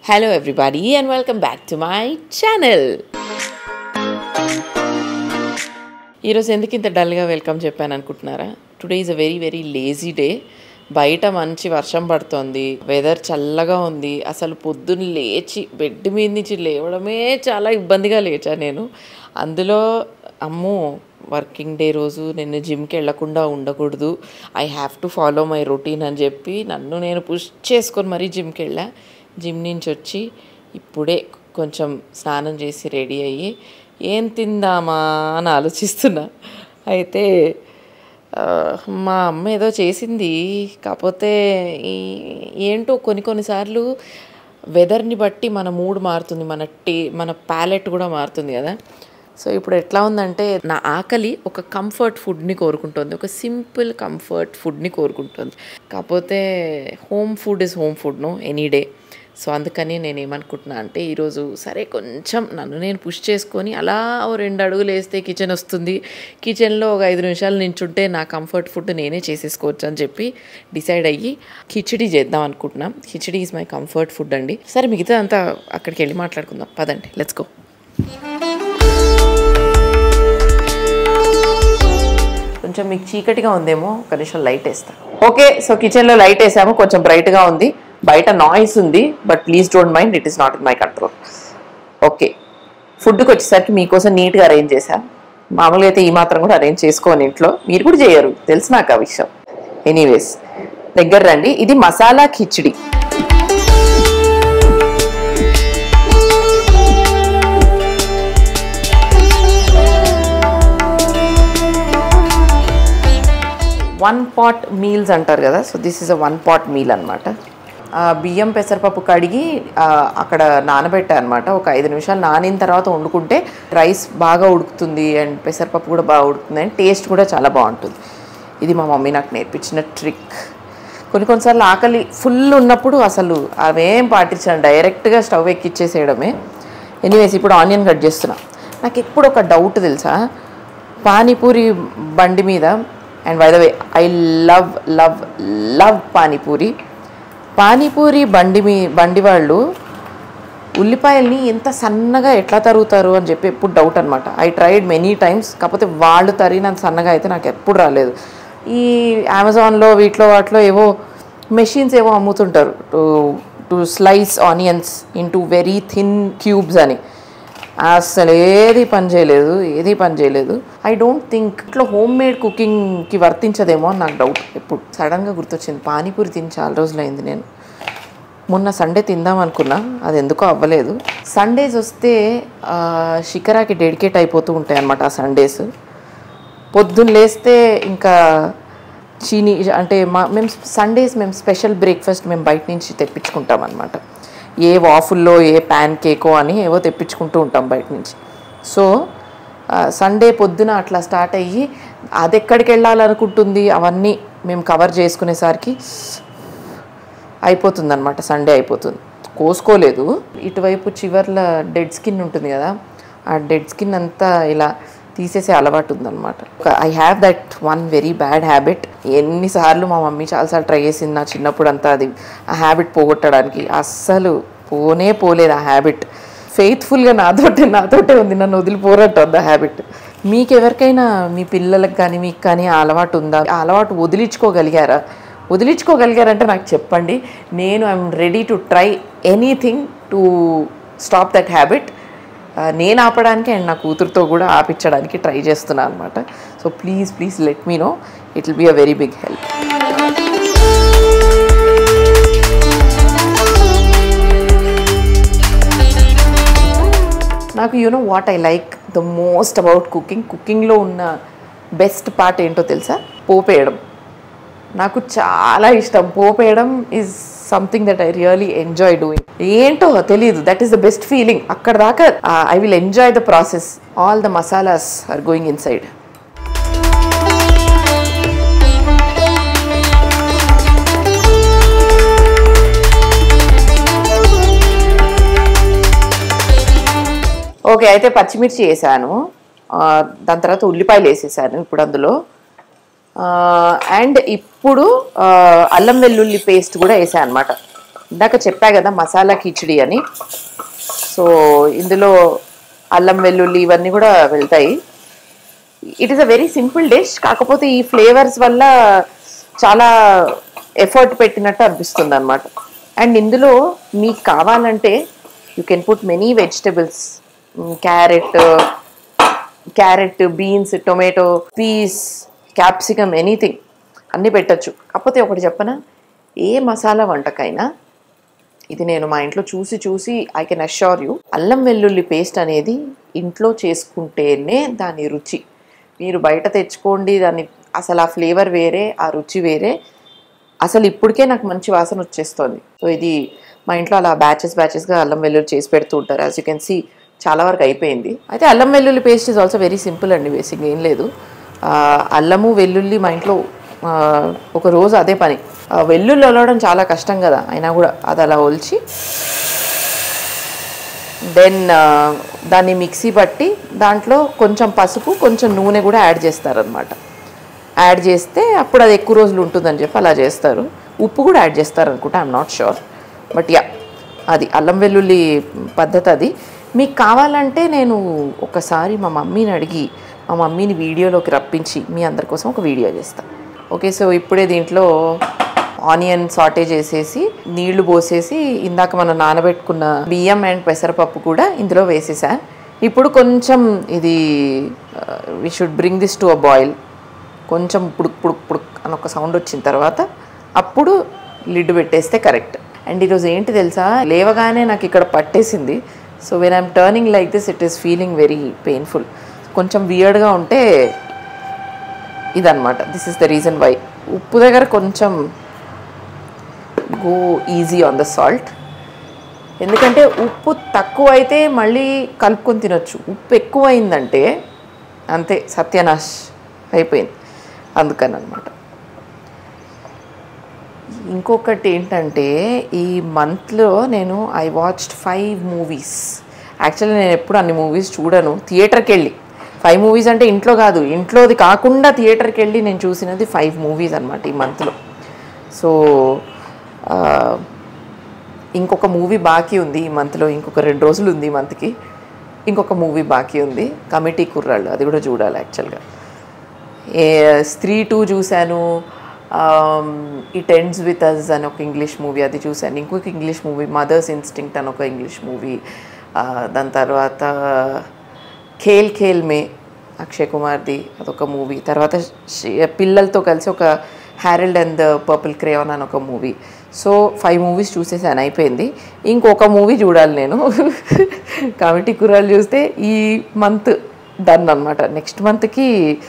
Hello, everybody, and welcome back to my channel. ఈరోజు ఎందుకు ఇంత డల్గా వెల్కమ్ చెప్పాను అనుకుంటున్నారా today is a very very lazy day బయట మంచి వర్షం పడుతోంది వెదర్ చల్లగా ఉంది అసలు పొద్దున్న లేచి బెడ్ మీద నుంచి లేవడమే చాలా ఇబ్బందిగా లేచా నేను అందులో అమ్మో వర్కింగ్ డే రోజు నేను జిమ్కి వెళ్ళకుండా ఉండకూడదు I have to follow my routine అని చెప్పి నన్ను నేను పుష్ చేసుకొని మరీ జిమ్కి వెళ్ళా జిమ్ నుంచి వచ్చి ఇప్పుడే కొంచెం స్నానం చేసి రెడీ అయ్యి ఏం తిందామా అని ఆలోచిస్తున్నా అయితే ఆ, మా అమ్మ ఏదో చేసింది కాకపోతే ఈ- ఏంటో కొన్ని కొన్నిసార్లు వెదర్ని బట్టి మన మూడ్ మారుతుంది మన టే మన ప్యాలెట్ కూడా మారుతుంది కదా సో ఇప్పుడు ఎట్లా ఉందంటే నా ఆకలి ఒక కంఫర్ట్ ఫుడ్ని కోరుకుంటుంది ఒక సింపుల్ కంఫర్ట్ ఫుడ్ని కోరుకుంటుంది కాకపోతే home food is home food no any day so అందుకని నేను ఏమనుకుంటున్నా అంటే ఈరోజు సరే కొంచెం నన్ను నేను పుష్ చేసుకొని అలా ఓ రెండు అడుగులు వేస్తే కిచెన్ వస్తుంది కిచెన్లో ఒక ఐదు నిమిషాలు నించుంటే నా కంఫర్ట్ ఫుడ్ నేనే చేసేసుకోవచ్చు అని చెప్పి డిసైడ్ అయ్యి కిచిడి చేద్దాం అనుకుంటున్నాం khichdi is my comfort food అండి సరే మిగతా అంతా అక్కడికి వెళ్ళి మాట్లాడుకుందాం పదండి లెట్స్ గో కొంచెం మీకు చీకటిగా ఉందేమో ఒక నిమిషం లైట్ వేస్తా ఓకే సో కిచెన్లో లైట్ వేసాము కొంచెం బ్రైట్గా ఉంది బయట నాయిస్ ఉంది but please don't mind it is not in my control okay ఫుడ్కి వచ్చేసరికి మీకోసం నీట్గా అరేంజ్ చేశా మామూలుగా అయితే ఈ మాత్రం కూడా అరేంజ్ చేసుకోని ఇంట్లో మీరు కూడా చేయరు తెలుసు నాకు ఆ విషయం ఎనీవేస్ దగ్గర రండి ఇది masala khichdi one pot meals అంటారు కదా so this is a one pot meal అనమాట బియ్యం పెసరపప్పు కడిగి ఆ, అక్కడ నానబెట్టా అనమాట ఒక ఐదు నిమిషాలు నానిన తర్వాత వండుకుంటే రైస్ బాగా ఉడుకుతుంది అండ్ పెసరపప్పు కూడా బాగా ఉడుకుతుంది అండ్ టేస్ట్ కూడా చాలా బాగుంటుంది ఇది మా మమ్మీ నాకు నేర్పించిన ట్రిక్ కొన్ని కొన్నిసార్లు ఆకలి ఫుల్ ఉన్నప్పుడు అసలు అవేం పాటించాను డైరెక్ట్గా స్టవ్ ఎక్కిచ్చేసేయడమే ఎనీవేస్ ఇప్పుడు ఆనియన్ కట్ చేస్తున్నా నాకు ఎప్పుడు ఒక డౌట్ తెలుసా పానీపూరి బండి మీద and by the way I love love love panipuri panipuri బండి మీ బండి వాళ్ళు ఉల్లిపాయల్ని ఎంత సన్నగా ఎట్లా తరుగుతారు అని చెప్పి ఎప్పుడు డౌట్ అనమాట ఐ ట్రైడ్ మెనీ టైమ్స్ కాకపోతే వాళ్ళు తరిగినంత సన్నగా అయితే నాకు ఎప్పుడు రాలేదు ఈ అమెజాన్లో వీటిలో వాటిలో ఏవో మెషిన్స్ ఏవో అమ్ముతుంటారు to to slice onions into very thin cubes అని అసలు ఏది పని చేయలేదు ఏది పని చేయలేదు ఐ డోంట్ థింక్ ఇట్లా హోమ్ మేడ్ కుకింగ్కి వర్తించదేమో అని నాకు డౌట్ ఎప్పుడు సడన్గా గుర్తొచ్చింది పానీపూరి తిని చాలా రోజులైంది నేను మొన్న సండే తిందాం అనుకున్నా అది ఎందుకో అవ్వలేదు సండేస్ వస్తే ఆ, షికరాకి డెడికేట్ అయిపోతూ ఉంటాయి అన్నమాట ఆ సండేస్ పొద్దున్న లేస్తే ఇంకా చీనీ అంటే మా మేము సండేస్ మేము స్పెషల్ బ్రేక్ఫాస్ట్ మేము బయట నుంచి తెప్పించుకుంటాం అనమాట ఏ వాఫుల్లో ఏ ప్యాన్ కేకో అని ఏవో తెప్పించుకుంటూ ఉంటాం బయట నుంచి సో సండే పొద్దున అట్లా స్టార్ట్ అయ్యి అది ఎక్కడికి వెళ్ళాలనుకుంటుంది అవన్నీ మేము కవర్ చేసుకునేసరికి అయిపోతుంది అనమాట సండే అయిపోతుంది కోసుకోలేదు ఇటువైపు చివర్ల డెడ్ స్కిన్ ఉంటుంది కదా ఆ డెడ్ స్కిన్ అంతా ఇలా తీసేసే అలవాటు ఉందన్నమాట I have that one very bad habit ఎన్నిసార్లు మా మమ్మీ చాలాసార్లు ట్రై చేసింది నా చిన్నప్పుడు అంతా అది ఆ హ్యాబిట్ పోగొట్టడానికి అస్సలు పోనే పోలేదు ఆ హ్యాబిట్ ఫెయిత్ఫుల్గా నాతోటే నాతోటే ఉంది నన్ను వదిలిపోరట్టు ఆ హ్యాబిట్ మీకు ఎవరికైనా మీ పిల్లలకు కానీ మీకు కానీ ఆ అలవాటు ఉందా ఆ అలవాటు వదిలించుకోగలిగారా వదిలించుకోగలిగారంటే నాకు చెప్పండి నేను I'm ready to try anything to stop that habit నేను ఆపడానికి అండ్ నా కూతురుతో కూడా ఆపించడానికి ట్రై చేస్తున్నాను అనమాట so please please let me know it will be a very big help నాకు you know what I like the most about cooking కుకింగ్లో ఉన్న బెస్ట్ పార్ట్ ఏంటో తెలుసా పోపేయడం నాకు చాలా ఇష్టం పోపేయడం is something that I really enjoy doing ఏంటో తెలియదు that is the best feeling అక్కడ దాకా I will enjoy the process all the masalas are going inside okay అయితే పచ్చిమిర్చి వేసాను ఆ, దాని తర్వాత ఉల్లిపాయలు వేసేసాను ఇప్పుడు అందులో అండ్ ఇప్పుడు ఆ, అల్లం వెల్లుల్లి పేస్ట్ కూడా వేసాను అనమాట ఇందాక చెప్పా కదా మసాలా కిచిడి అని సో ఇందులో అల్లం వెల్లుల్లి ఇవన్నీ కూడా వెళ్తాయి it is a very simple dish కాకపోతే ఈ ఫ్లేవర్స్ వల్ల చాలా ఎఫర్ట్ పెట్టినట్టు అనిపిస్తుంది అనమాట అండ్ ఇందులో మీకు కావాలంటే you can put many vegetables carrot carrot beans tomato peas capsicum anything అన్నీ పెట్టచ్చు కాకపోతే ఒకటి చెప్పనా ఏ మసాలా వంటకైనా ఇది నేను మా ఇంట్లో చూసి చూసి ఐ కెన్ అష్యూర్ యూ అల్లం వెల్లుల్లి పేస్ట్ అనేది ఇంట్లో చేసుకుంటేనే దాని రుచి మీరు బయట తెచ్చుకోండి దాన్ని అసలు ఆ ఫ్లేవర్ వేరే ఆ రుచి వేరే అసలు ఇప్పటికే నాకు మంచి వాసన వచ్చేస్తుంది సో ఇది మా ఇంట్లో అలా బ్యాచెస్ బ్యాచెస్గా అల్లం వెల్లుల్లి చేసి పెడుతూ ఉంటారు యాజ్ యూ కెన్ సీ చాలా వరకు అయిపోయింది అయితే అల్లం వెల్లుల్లి paste is also very simple అండి బేసిక్గా ఏం లేదు ఆ, అల్లము వెల్లుల్లి మా ఇంట్లో ఆ, ఒక రోజు అదే పని ఆ, వెల్లుల్లి ఒలవడం చాలా కష్టం కదా అయినా కూడా అది అలా ఒలిచి దెన్ దాన్ని మిక్సీ పట్టి దాంట్లో కొంచెం పసుపు కొంచెం నూనె కూడా యాడ్ చేస్తారనమాట యాడ్ చేస్తే అప్పుడు అది ఎక్కువ రోజులు ఉంటుందని చెప్పి అలా చేస్తారు ఉప్పు కూడా యాడ్ చేస్తారు అనుకుంటా I'm not sure but yeah అది అల్లం వెల్లుల్లి పద్ధతి అది మీకు కావాలంటే నేను ఒకసారి మా మమ్మీని అడిగి మా మమ్మీని వీడియోలోకి రప్పించి మీ అందరి కోసం ఒక వీడియో చేస్తాను ఓకే సో ఇప్పుడే దీంట్లో ఆనియన్ సాటే చేసేసి నీళ్లు పోసేసి ఇందాక మనం నానబెట్టుకున్న బియ్యం అండ్ పెసరపప్పు కూడా ఇందులో వేసేసా ఇప్పుడు కొంచెం ఇది we should bring this to a boil కొంచెం పుడుక్ పుడుక్ పుడుక్ అని ఒక సౌండ్ వచ్చిన తర్వాత అప్పుడు లిడ్ పెట్టేస్తే కరెక్ట్ అండ్ ఈరోజు ఏంటి తెలుసా లేవగానే నాకు ఇక్కడ పట్టేసింది so when I'm turning like this it is feeling very painful కొంచెం వియర్డ్గా ఉంటే ఇదన్నమాట this is the reason why ఉప్పు దగ్గర కొంచెం go easy on the salt ఎందుకంటే ఉప్పు తక్కువ అయితే మళ్ళీ కలుపుకొని తినొచ్చు ఉప్పు ఎక్కువ అయిందంటే అంతే సత్యనాశ్ అయిపోయింది అందుకని అనమాట ఇంకొకటి ఏంటంటే ఈ మంత్లో నేను I watched five movies actually నేను ఎప్పుడు అన్ని మూవీస్ చూడను థియేటర్కి వెళ్ళి ఫైవ్ మూవీస్ అంటే ఇంట్లో కాదు ఇంట్లోది కాకుండా థియేటర్కి వెళ్ళి నేను చూసినది ఫైవ్ మూవీస్ అనమాట ఈ మంత్లో సో ఆ, ఇంకొక మూవీ బాకీ ఉంది ఈ మంత్లో ఇంకొక రెండు రోజులు ఉంది ఈ మంత్కి ఇంకొక మూవీ బాకీ ఉంది కమిటీ కుర్రాళ్ళు అది కూడా చూడాలి యాక్చువల్గా ఏ స్త్రీ టూ చూశాను ఇట్ ఎండ్స్ విత్ అస్ అని ఒక ఇంగ్లీష్ మూవీ అది చూశాను ఇంకొక ఇంగ్లీష్ మూవీ మదర్స్ ఇన్స్టింక్ట్ అని ఒక ఇంగ్లీష్ మూవీ దాని తర్వాత ఖేల్ ఖేల్ మే అక్షయ్ కుమార్ది అదొక మూవీ తర్వాత షి- పిల్లలతో కలిసి ఒక Harold and the purple crayon అని ఒక మూవీ సో ఫైవ్ మూవీస్ చూసేసాను అయిపోయింది ఇంకొక మూవీ చూడాలి నేను కమిటీ కూరలు చూస్తే ఈ మంత్ డన్ అనమాట నెక్స్ట్ మంత్కి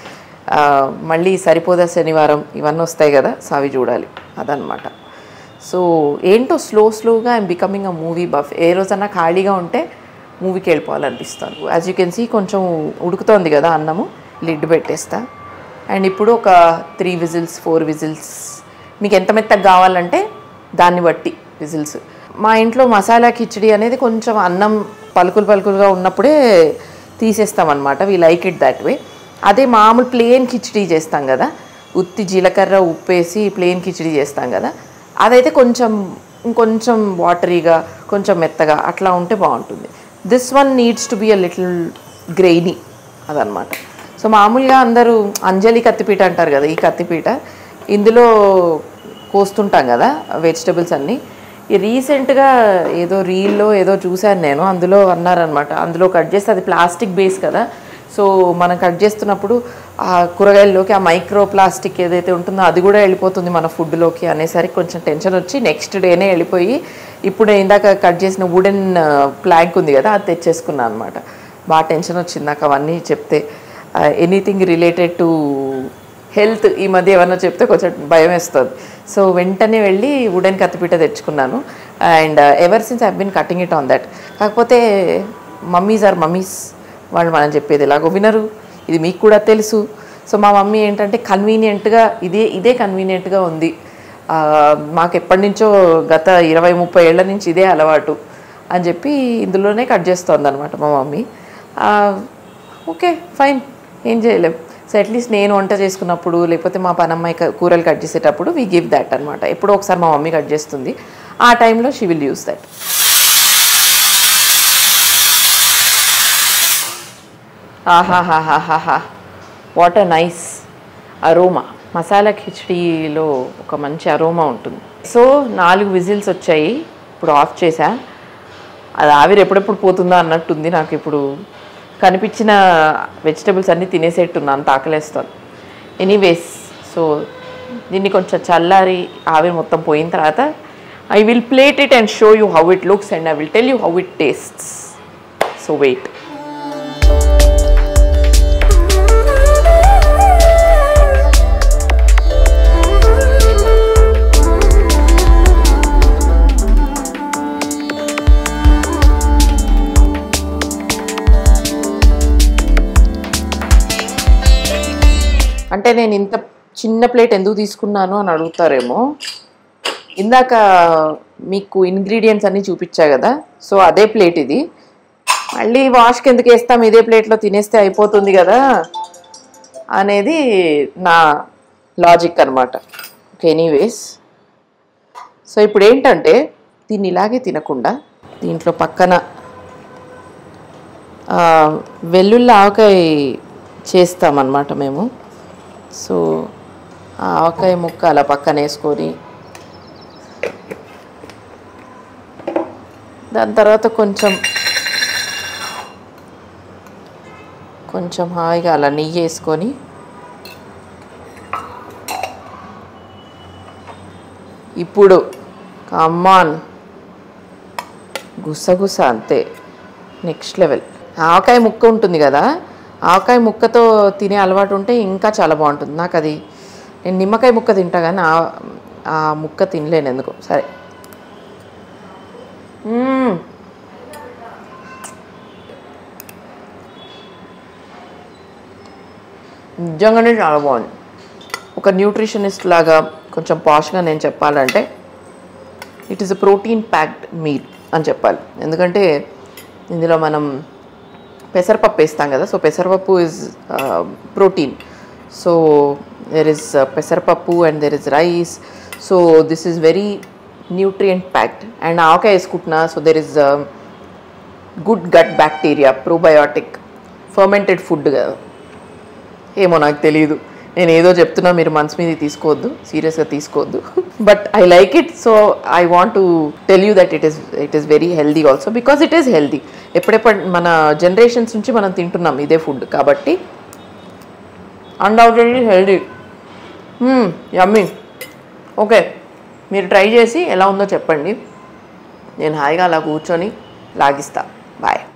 మళ్ళీ సరిపోదా శనివారం ఇవన్నీ వస్తాయి కదా సో అవి చూడాలి అదనమాట సో ఏంటో స్లో స్లోగా I'm becoming a movie buff ఏ రోజన్నా ఖాళీగా ఉంటే మూవీకి వెళ్ళిపోవాలనిపిస్తాను యాజ్ యూ కెన్ సీ కొంచెం ఉడుకుతోంది కదా అన్నము లిడ్ పెట్టేస్తా అండ్ ఇప్పుడు ఒక త్రీ విజిల్స్ ఫోర్ విజిల్స్ మీకు ఎంత మెత్తగా కావాలంటే దాన్ని బట్టి విజిల్స్ మా ఇంట్లో మసాలా కిచడి అనేది కొంచెం అన్నం పలుకులు పలుకులుగా ఉన్నప్పుడే తీసేస్తామన్నమాట we like it that way అదే మామూలు ప్లేన్ కిచడీ చేస్తాం కదా ఉత్తి జీలకర్ర ఉప్పేసి ప్లేన్ కిచడీ చేస్తాం కదా అదైతే కొంచెం ఇంకొంచెం వాటరీగా కొంచెం మెత్తగా అట్లా ఉంటే బాగుంటుంది this one needs to be a little grainy అదనమాట సో మామూలుగా అందరూ అంజలి కత్తిపీట అంటారు కదా ఈ కత్తిపీట ఇందులో కోస్తుంటాం కదా వెజిటబుల్స్ అన్నీ ఈ రీసెంట్గా ఏదో రీల్లో ఏదో చూశాను నేను అందులో అన్నారనమాట అందులో కట్ చేస్తే అది ప్లాస్టిక్ బేస్ కదా సో మనం కట్ చేస్తున్నప్పుడు ఆ కూరగాయల్లోకి ఆ మైక్రో ప్లాస్టిక్ ఏదైతే ఉంటుందో అది కూడా వెళ్ళిపోతుంది మన ఫుడ్లోకి అనేసరికి కొంచెం టెన్షన్ వచ్చి నెక్స్ట్ డేనే వెళ్ళిపోయి ఇప్పుడు ఇందాక కట్ చేసిన వుడెన్ ప్లాంక్ ఉంది కదా అది తెచ్చేసుకున్నాను అనమాట బాగా టెన్షన్ వచ్చింది నాకు అవన్నీ చెప్తే ఎనీథింగ్ రిలేటెడ్ టు హెల్త్ ఈ మధ్య ఏమన్నా చెప్తే కొంచెం భయం వేస్తుంది సో వెంటనే వెళ్ళి వుడెన్ కత్తిపీట తెచ్చుకున్నాను and ever since I been cutting it on that కాకపోతే మమ్మీస్ ఆర్ మమ్మీస్ వాళ్ళు మనం చెప్పేది ఎలాగో వినరు ఇది మీకు కూడా తెలుసు సో మా మమ్మీ ఏంటంటే కన్వీనియంట్గా ఇదే ఇదే కన్వీనియంట్గా ఉంది ఆ, మాకు ఎప్పటి నుంచో గత ఇరవై ముప్పై ఏళ్ళ నుంచి ఇదే అలవాటు అని చెప్పి ఇందులోనే కట్ చేస్తోంది అనమాట మా మమ్మీ ఆ, ఓకే ఫైన్ ఏం చేయలేం సో అట్లీస్ట్ నేను వంట చేసుకున్నప్పుడు లేకపోతే మా పనమ్మాయి క- కూరలు కట్ చేసేటప్పుడు వీ గివ్ దట్ అనమాట ఎప్పుడో ఒకసారి మా మమ్మీ కట్ చేస్తుంది ఆ టైంలో షీ విల్ యూస్ దట్ ఆహాహాహాహా what a nice aroma masala ఖిచడీలో ఒక మంచి అరోమా ఉంటుంది సో నాలుగు విజిల్స్ వచ్చాయి ఇప్పుడు ఆఫ్ చేసా అది ఆవిరి ఎప్పుడెప్పుడు పోతుందా అన్నట్టుంది నాకు ఇప్పుడు కనిపించిన వెజిటబుల్స్ అన్నీ తినేసేట్టున్నా అంత ఆకలేస్తుంది ఎనీవేస్ సో దీన్ని కొంచెం చల్లారి ఆవిరి మొత్తం పోయిన తర్వాత I will plate it and show you how it looks and I will tell you how it tastes so wait అంటే నేను ఇంత చిన్న ప్లేట్ ఎందుకు తీసుకున్నాను అని అడుగుతారేమో ఇందాక మీకు ఇంగ్రీడియంట్స్ అన్నీ చూపించా కదా సో అదే ప్లేట్ ఇది మళ్ళీ వాష్కి ఎందుకు వేస్తాం ఇదే ప్లేట్లో తినేస్తే అయిపోతుంది కదా అనేది నా లాజిక్ అనమాట ఎనీవేస్ సో ఇప్పుడు ఏంటంటే దీన్ని ఇలాగే తినకుండా దీంట్లో పక్కన ఆ, వెల్లుల్లి ఆవకాయ చేస్తామన్నమాట మేము సో ఆ ఆవకాయ ముక్క అలా పక్కన వేసుకొని దాని తర్వాత కొంచెం కొంచెం హాయిగా అలా నెయ్యి వేసుకొని ఇప్పుడు కమ్మాన్ గుసగుస అంతే నెక్స్ట్ లెవెల్ ఆవకాయ ముక్క ఉంటుంది కదా ఆవకాయ ముక్కతో తినే అలవాటు ఉంటే ఇంకా చాలా బాగుంటుంది నాకు అది నేను నిమ్మకాయ ముక్క తింటా కానీ ఆ ఆ ముక్క తినలేను ఎందుకు సరే మ్మ్. నిజంగానే చాలా బాగుంది ఒక న్యూట్రిషనిస్ట్ లాగా కొంచెం పాష్గా నేను చెప్పాలంటే it is a protein packed meal అని చెప్పాలి ఎందుకంటే ఇందులో మనం పెసరపప్పు వేస్తాం కదా సో పెసరపప్పు is protein so there is పెసరపప్పు and there is rice so this is very nutrient packed and ఆవకాయ వేసుకుంటున్నా so there is good gut bacteria probiotic fermented food కదా ఏమో నాకు తెలియదు నేను ఏదో చెప్తున్నా మీరు మనసు మీద తీసుకోవద్దు సీరియస్గా తీసుకోవద్దు but I like it so I want to tell you that it is it is very healthy also because it is healthy ఎప్పుడెప్పుడు మన జనరేషన్స్ నుంచి మనం తింటున్నాం ఇదే ఫుడ్ కాబట్టి అన్డౌటెడ్లీ హెల్దీ యమ్మీ ఓకే మీరు ట్రై చేసి ఎలా ఉందో చెప్పండి నేను హాయిగా అలా కూర్చొని లాగిస్తా బాయ్